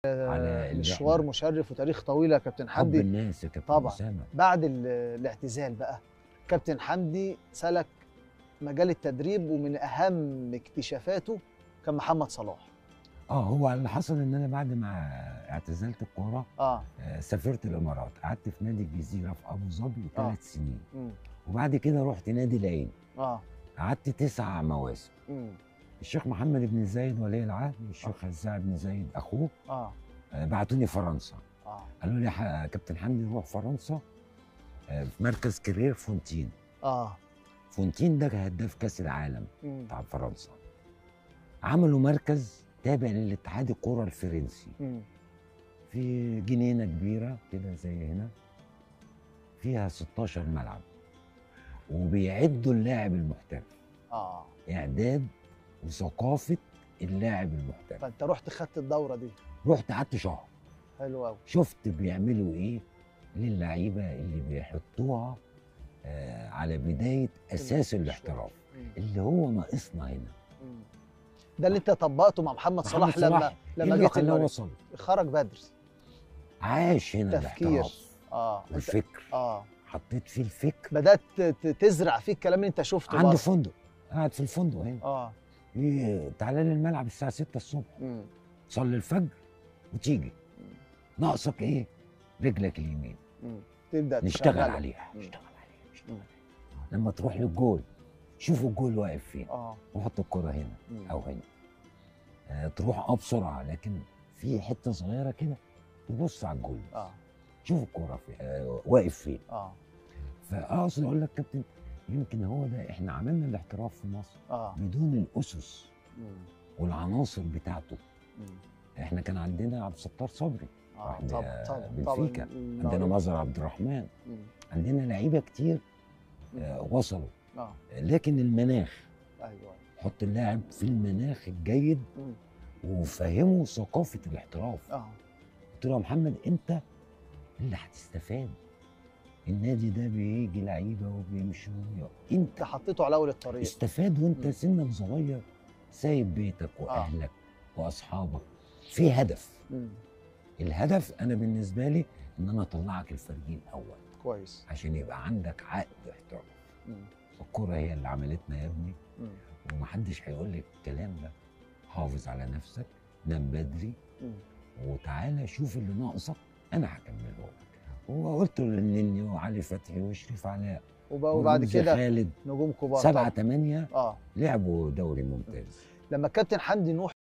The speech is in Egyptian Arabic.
على اللي مشوار إحنا- مشرف وتاريخ طويل يا كابتن حب حمدي الناس يا كابتن طبعاً. اسامه بعد ال- الاعتزال بقى كابتن حمدي سلك مجال التدريب ومن اهم اكتشافاته كان محمد صلاح اه هو اللي حصل ان انا بعد ما اعتزلت الكوره اه آه، سافرت الامارات قعدت في نادي الجزيره في ابو ظبي آه. ثلاث سنين مم. وبعد كده رحت نادي العين اه قعدت تسع مواسم مم. الشيخ محمد بن زايد ولي العهد والشيخ هزاع بن زايد اخوه اه آه، بعتوني فرنسا اه قالوا لي يا كابتن حمدي روح فرنسا آه، في مركز كارير فونتين اه فونتين ده هداف كاس العالم مم. بتاع فرنسا عملوا مركز تابع للاتحاد الكره الفرنسي مم. في جنينه كبيره كده زي هنا فيها 16 ملعب وبيعدوا اللاعب المحترف اه اعداد وثقافه اللاعب المحترف فانت رحت خدت الدوره دي رحت قعدت شهر حلو قوي شفت بيعملوا ايه للعيبه اللي بيحطوها آه على بدايه اساس الاحتراف اللي هو ناقصنا هنا ده اللي انت طبقته مع محمد صلاح محمد لما صلاح لما اللي جيت خلاه المغرب وصل خرج بدري عاش هنا تفكير الاحتراف اه انت والفكر اه حطيت فيه الفكر بدات ت- تزرع فيه الكلام اللي انت شفته عنده بره. فندق قاعد في الفندق هنا اه إيه، تعالى لي الملعب الساعه 6 الصبح مم. تصلي الفجر وتيجي ناقصك ايه رجلك اليمين مم. تبدا نشتغل تشغله. عليها مم. نشتغل عليها نشتغل مم. عليها لما تروح للجول شوفوا الجول واقف فين اه وحط الكرة هنا مم. او هنا آه تروح اه بسرعه لكن في حته صغيره كده تبص على الجول اه شوف الكرة فين آه واقف فين اه فاقصد اقول لك كابتن يمكن هو ده احنا عملنا الاحتراف في مصر اه بدون الاسس مم. والعناصر بتاعته مم. احنا كان عندنا عبد الستار صبري اه واحد طبعا طبعا بنفيكا. طبعا عندنا مظهر عبد الرحمن مم. عندنا لعيبه كتير مم. آه وصلوا اه لكن المناخ ايوه حط اللاعب في المناخ الجيد مم. وفهمه ثقافه الاحتراف اه قلت له يا محمد انت اللي هتستفاد النادي ده بيجي لعيبه وبيمشوا انت انت حطيته على اول الطريق استفاد وانت مم. سنك صغير سايب بيتك واهلك واصحابك في هدف مم. الهدف انا بالنسبه لي ان انا اطلعك الفريق الاول كويس عشان يبقى عندك عقد احتراف مم. الكوره هي اللي عملتنا يا ابني مم. ومحدش هيقول لك الكلام ده حافظ على نفسك نام بدري مم. وتعالى شوف اللي ناقصك انا هكمله لك وقلت للنني وعلي فتحي وشريف علاء وب- وبعد ورمزي كده خالد نجوم كبار سبعة طبعاً. تمانية اه لعبوا دوري ممتاز لما الكابتن حمدي نوح